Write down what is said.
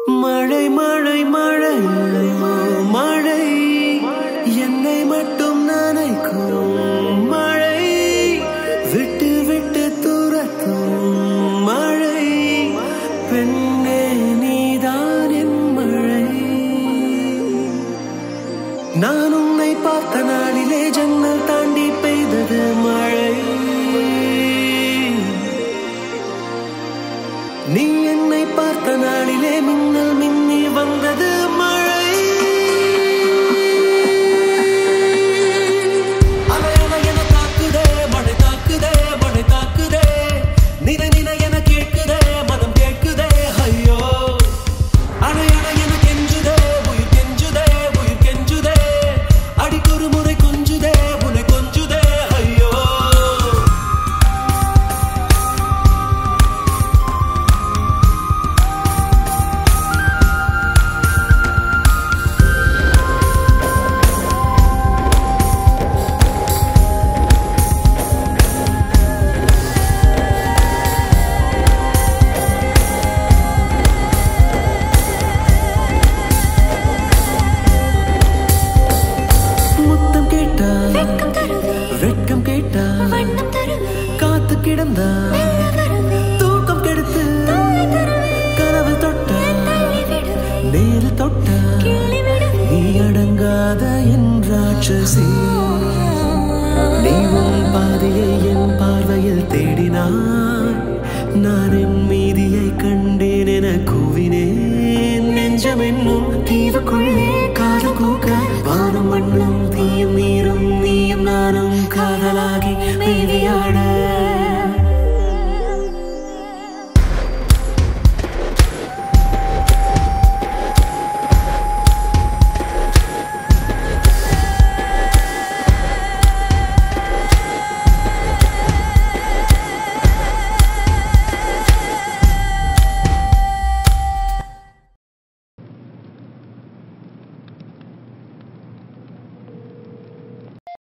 மழை மழை மழை மழை என்னை மட்டும் நனைக்கும் மழை விட்டு விட்டு துரத்தும் மழை பெண்ணே நீதான் என் மழை நான் உன்னை பார்த்த நாளிலே ஜன்னல் தாண்டி பெய்தது மழை நீ என்னை பார்த்த நாளிலே மின்னல் மின்னி வந்தது மழை அலை அலை என தாக்குதே மழை தாக்குதே மழை தாக்குதே நினை நினை என கேட்குதே மனம் கேட்குதே ஐயோ அலை அலை என கெஞ்சுதே உயிர் கெஞ்சுதே உயிர் கெஞ்சுதே அடிக்கொரு முறை கொஞ்சுதே உன்னை கொஞ்சுதே ஐயோ முத்தம் கேட்டா வெட்கம் தருவே வெட்கம் கேட்டா வண்ணம் தருவே காத்து கிடந்தா மெல்ல வருவே தூக்கம் கெடுத்து தூவி தருவே கனவு தொட்டா தள்ளி விடுவே நேரு தொட்டா கிள்ளி விடுவே நீ அடங்காத என் ராட்சசி நீ உன் பாதையை என் பார்வையில் தேடினாய் நான் என் மீதியை கண்டேன் என கூவினேன் நெஞ்சம் என்னும் தீவுக்குள்ளே காதல் கூக்க வானம் மண்ணும் தீயும் நீரும் நீயும் நானும் காதலாகி மேவியாட